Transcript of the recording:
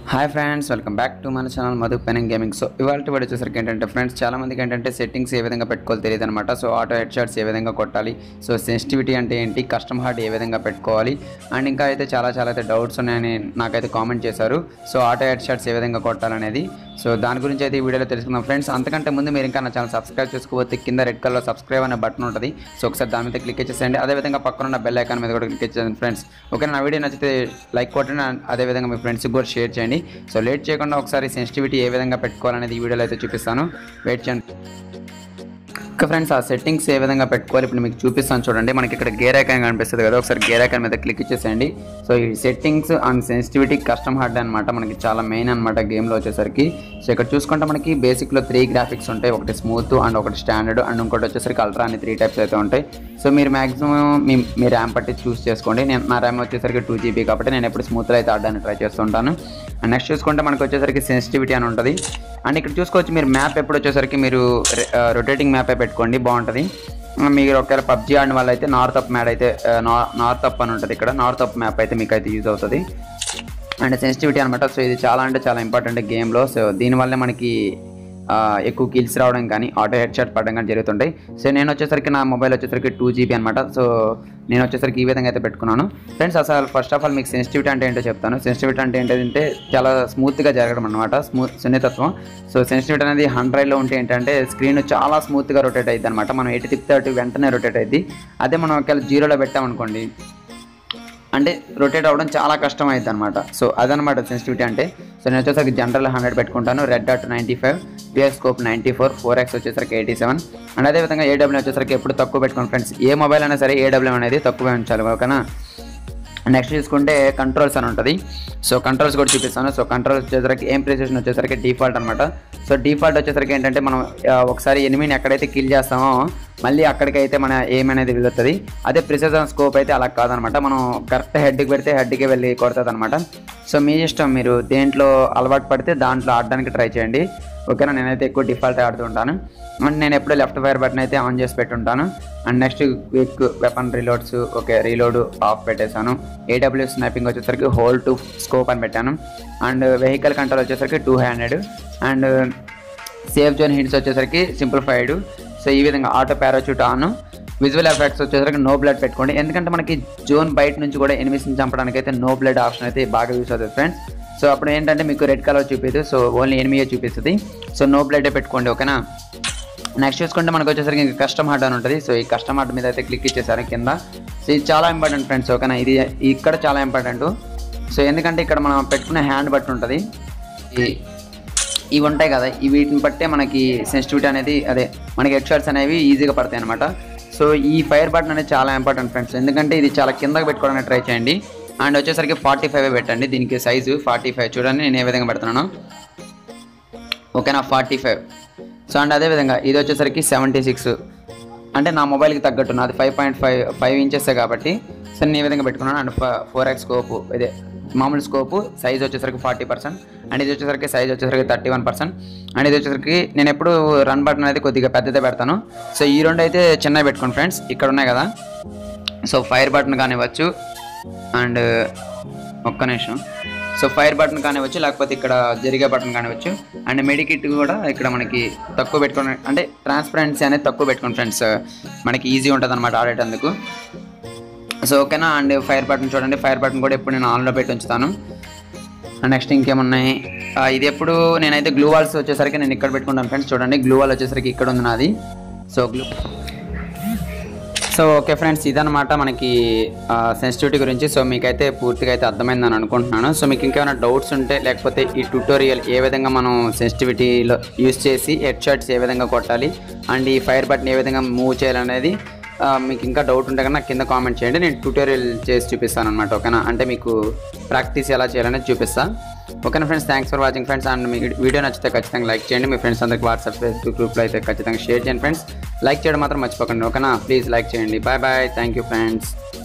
hi friends welcome back to మన channel Madhu pen gaming so ఇవాళ video వచ్చేసరికి ఏంటంటే ఫ్రెండ్స్ చాలా మందికి ఏంటంటే సెట్టింగ్స్ ఏ విధంగా పెట్టుకోవాలి తెలియదు అనమాట సో ఆటో హెడ్ షాట్స్ ఏ విధంగా కొట్టాలి సో సెన్సిటివిటీ అంటే ఏంటి కస్టమ్ హార్ట్ ఏ విధంగా పెట్టుకోవాలి అండ్ ఇంకా అయితే చాలా చాలా అయితే డౌట్స్ ఉన్నాయని నాకైతే కామెంట్ చేశారు సో ఆటో హెడ్ షాట్స్ ఏ విధంగా కొట్టాలనేది సో దాని గురించి అయితే ఈ వీడియోలో తెలుసుకుందాం ఫ్రెండ్స్ అంతకంటే ముందు మీరు ఇంకా నా ఛానల్ సబ్స్క్రైబ్ చేసుకోకపోతే కింద రెడ్ కలర్ సబ్స్క్రైబ్ అనే బటన్ ఉంటుంది సో ఒకసారి దాని మీద క్లిక్ చేసేయండి అదేవిధంగా పక్కన ఉన్న బెల్ ఐకాన్ మీద కూడా క్లిక్ చేసేయండి ఫ్రెండ్స్ ఓకే నా వీడియో నచ్చితే లైక్ కొట్టండి and అదేవిధంగా మీ ఫ్రెండ్స్కి కూడా షేర్ చేయండి సో లేట్ చేయకుండా ఒకసారి సెన్సిటివిటీ ఏ విధంగా పెట్టుకోవాలనేది ఈ వీడియోలో అయితే చూపిస్తాను వెయిట్ చేయండి ఓకే ఫ్రెండ్స్ ఆ సెట్టింగ్స్ ఏ విధంగా పెట్టుకోవాలి ఇప్పుడు మీకు చూపిస్తాను చూడండి మనకి ఇక్కడ గేర్ ఐకాన్ కనిపిస్తుంది కదా ఒకసారి గేర్ ఐకాన్ మీద క్లిక్ ఇచ్చేసేయండి సో ఈ settings and sensitivity custom hard అనమాట మనకి చాలా మెయిన్ అనమాట గేమ్లో వచ్చేసరికి సో ఇక్కడ చూసుకుంటే మనకి బేసిక్లో త్రీ గ్రాఫిక్స్ ఉంటాయి ఒకటి స్మూత్ అండ్ ఒకటి స్టాండర్డ్ అండ్ ఇంకోటి వచ్చేసరికి అల్ట్రా అని త్రీ టైప్స్ అయితే ఉంటాయి సో మీరు మాక్సిమం మీ మీ ర్యామ్ పట్టి చూస్ చేసుకోండి నేను నా ర్యామ్ వచ్చేసరికి టూ జీబీ కాబట్టి నేను ఎప్పుడు స్మూత్లో అయితే ఆడడానికి ట్రై చేస్తుంటాను అండ్ నెక్స్ట్ చూసుకుంటే మనకు వచ్చేసరికి సెన్సిటివిటీ అని ఉంటుంది అండ్ ఇక్కడ చూసుకోవచ్చు మీరు మ్యాప్ ఎప్పుడు వచ్చేసరికి మీరు రొటేటింగ్ మ్యాపే పెట్టుకోండి బాగుంటుంది మీరు ఒకవేళ పబ్జీ ఆడిన వాళ్ళు అయితే నార్త్ అప్ మ్యాప్ అయితే నార్త్ అప్ అని ఉంటుంది ఇక్కడ నార్త్ అప్ మ్యాప్ అయితే మీకు అయితే యూజ్ అవుతుంది అండ్ సెన్సిటివిటీ అనమాట సో ఇది చాలా అంటే చాలా ఇంపార్టెంట్ గేమ్లో సో దీనివల్ల మనకి ఆ, ఎక్కువ కిల్స్ రావడం కానీ ఆటో హెడ్ షాట్ పడడం కానీ జరుగుతుంటాయి సో నేను వచ్చేసరికి నా మొబైల్ వచ్చేసరికి టూ జీబీ అనమాట సో నేను వచ్చేసరికి ఈ విధంగా అయితే పెట్టుకున్నాను ఫ్రెండ్స్ అసలు ఫస్ట్ ఆఫ్ ఆల్ మీకు సెన్సిటివిటీ అంటే ఏంటో చెప్తాను సెన్సిటివిటీ అంటే ఏంటంటే చాలా స్మూత్గా జరగడం అనమాట స్మూత్ సున్నితత్వం సో సెన్సిటివిటీ అనేది హండ్రెడ్లో ఉంటే ఏంటంటే స్క్రీన్ చాలా స్మూత్గా రొటేట్ అయ్యింది అనమాట మనం ఎటు తిప్పితే అటు వెంటనే రొటేట్ అయ్యింది అదే మనం ఒకవేళ జీరోలో పెట్టామనుకోండి అంటే రొటేట్ అవ్వడం చాలా కష్టం అవుతుంది అనమాట సో అదనమాట సెన్సిటివిటీ అంటే సో నేను వచ్చేసరికి జనరల్ హండ్రెడ్ పెట్టుకుంటాను red dot ninety five PS scope ninety four four X వచ్చేసరికి ఎయిటీ సెవెన్ అండ్ అదేవిధంగా ఏడబ్ల్యూ వచ్చేసరికి ఎప్పుడు తక్కువ పెట్టుకోండి ఫ్రెండ్స్ ఏ మొబైల్ అయినా సరే ఏడబ్ల్యూ అనేది తక్కువే ఉంచాలి ఓకేనా నెక్స్ట్ చూసుకుంటే కంట్రోల్స్ అని ఉంటుంది సో కంట్రోల్స్ కూడా చూపిస్తాను సో కంట్రోల్స్ వచ్చేసరికి ఏం ప్రిసిషన్ వచ్చేసరికి డిఫాల్ట్ అనమాట సో డిఫాల్ట్ వచ్చేసరికి ఏంటంటే మనం ఆ, ఒకసారి ఎనిమిని ఎక్కడైతే కిల్ చేస్తామో మళ్ళీ అక్కడికైతే మన ఏం అనేది వెళ్తుంది అదే ప్రిసిజన్ స్కోప్ అయితే అలా కాదనమాట మనం కరెక్ట్ హెడ్కి పెడితే హెడ్కి వెళ్ళి కొడుతుంది అనమాట సో మీ ఇష్టం మీరు దేంట్లో అలవాటు పడితే దాంట్లో ఆడడానికి ట్రై చేయండి ఓకేనా నేనైతే ఎక్కువ డిఫాల్ట్ ఆడుతుంటాను అండ్ నేను ఎప్పుడు లెఫ్ట్ ఫైర్ బటన్ అయితే ఆన్ చేసి పెట్టుంటాను and next quick weapon reloads okay reload off పెట్టేశాను ఏడబ్ల్యూ స్నైపింగ్ వచ్చేసరికి హోల్ టు స్కోప్ అని పెట్టాను అండ్ వెహికల్ కంట్రోల్ వచ్చేసరికి two handed and safe zone hits వచ్చేసరికి సింప్లిఫైడ్ సో ఈ విధంగా auto parachute on visual effects వచ్చేసరికి నో బ్లడ్ పెట్టుకోండి ఎందుకంటే మనకి జోన్ బయట నుంచి కూడా ఎనిమిస్ని చంపడానికి అయితే నో బ్లడ్ ఆప్షన్ అయితే బాగా యూస్ అవుతుంది ఫ్రెండ్స్ సో అప్పుడు ఏంటంటే మీకు రెడ్ కలర్ చూపిస్తుంది సో ఓన్లీ ఎనిమియే చూపిస్తుంది సో నో బ్లడే పెట్టుకోండి ఓకేనా నెక్స్ట్ చూసుకుంటే మనకు వచ్చేసరికి ఇంకా కస్టమ్ హార్ట్ అని ఉంటుంది సో ఈ కస్టమ్ హార్ట్ మీద అయితే క్లిక్ ఇచ్చేసారు కింద సో ఇది చాలా ఇంపార్టెంట్ ఫ్రెండ్స్ ఓకేనా ఇది ఇక్కడ చాలా ఇంపార్టెంట్ సో ఎందుకంటే ఇక్కడ మనం పెట్టుకునే హ్యాండ్ బట్టి ఉంటుంది ఈ ఇవి ఉంటాయి కదా ఈ వీటిని బట్టే మనకి సెన్సిటివిటీ అనేది అదే మనకి హెడ్ షాట్స్ అనేవి ఈజీగా పడతాయి అనమాట సో ఈ ఫైర్ బటన్ అనేది చాలా ఇంపార్టెంట్ ఫ్రెండ్స్ ఎందుకంటే ఇది చాలా కిందకి పెట్టుకోవడానికి ట్రై చేయండి అండ్ వచ్చేసరికి ఫార్టీ ఫైవ్ పెట్టండి దీనికి సైజు ఫార్టీ ఫైవ్ చూడండి నేను ఏ విధంగా పెడుతున్నాను ఓకేనా ఫార్టీ ఫైవ్ సో అండ్ అదేవిధంగా ఇది వచ్చేసరికి సెవెంటీ సిక్స్ అంటే నా మొబైల్కి తగ్గట్టు నాది five point five five inches కాబట్టి సో నేను ఈ విధంగా పెట్టుకున్నాను అండ్ ఫోర్ ఎక్స్ స్కోపు ఇదే మామూలు స్కోపు సైజ్ వచ్చేసరికి ఫార్టీ పర్సెంట్ అండ్ ఇది వచ్చేసరికి సైజ్ వచ్చేసరికి థర్టీ వన్ పర్సెంట్ అండ్ ఇది వచ్చేసరికి నేను ఎప్పుడు రన్ బటన్ అనేది కొద్దిగా పెద్దదే పెడతాను సో ఈ రెండు అయితే చిన్నవి పెట్టుకోండి ఫ్రెండ్స్ ఇక్కడ ఉన్నాయి కదా సో ఫైర్ బటన్ కానివ్వచ్చు అండ్ ఒక్క నిమిషం సో ఫైర్ బటన్ కానివ్వచ్చు లేకపోతే ఇక్కడ జరిగే బటన్ కానివ్వచ్చు అండ్ మెడికిట్ కూడా ఇక్కడ మనకి తక్కువ పెట్టుకోండి అంటే ట్రాన్స్పరెన్సీ అనేది తక్కువ పెట్టుకోండి ఫ్రెండ్స్ మనకి ఈజీ ఉంటుంది అనమాట ఆడేటందుకు సో ఓకేనా అండ్ ఫైర్ బటన్ చూడండి ఫైర్ బటన్ కూడా ఎప్పుడు నేను ఆన్లో పెట్టి ఉంచుతాను నెక్స్ట్ ఇంకేమున్నాయి ఆ, ఇది ఎప్పుడు నేనైతే గ్లూ వాల్స్ వచ్చేసరికి నేను ఇక్కడ పెట్టుకుంటాను ఫ్రెండ్స్ చూడండి గ్లూ వాల్ వచ్చేసరికి ఇక్కడ ఉంది నాది so glue so okay friends ఇదనమాట మనకి సెన్సిటివిటీ గురించి సో మీకైతే పూర్తిగా అయితే అర్థమైందని అనుకుంటున్నాను సో మీకు ఇంకేమైనా డౌట్స్ ఉంటే లేకపోతే ఈ ట్యూటోరియల్ ఏ విధంగా మనం సెన్సిటివిటీలో యూస్ చేసి హెడ్ షాట్స్ ఏ విధంగా కొట్టాలి అండ్ ఈ ఫైర్ బటన్ ఏ విధంగా మూవ్ చేయాలనేది ఆ, మీకు ఇంకా డౌట్ ఉంటే కన్నా కింద కామెంట్ చేయండి నేను ట్యూటోరియల్ చేసి చూపిస్తాను అనమాట ఓకేనా అంటే మీకు ప్రాక్టీస్ ఎలా చేయాలనేది చూపిస్తాను ఓకేనా friends thanks for watching friends and మీకు వీడియో నచ్చితే ఖచ్చితంగా లైక్ చేయండి మీ ఫ్రెండ్స్ అందరికి వాట్సాప్ ఫేస్బుక్ గ్రూప్లో అయితే ఖచ్చితంగా షేర్ చేయండి ఫ్రెండ్స్ లైక్ చేయడం మాత్రం మర్చిపోకండి ఓకేనా ప్లీజ్ లైక్ చేయండి bye bye thank you friends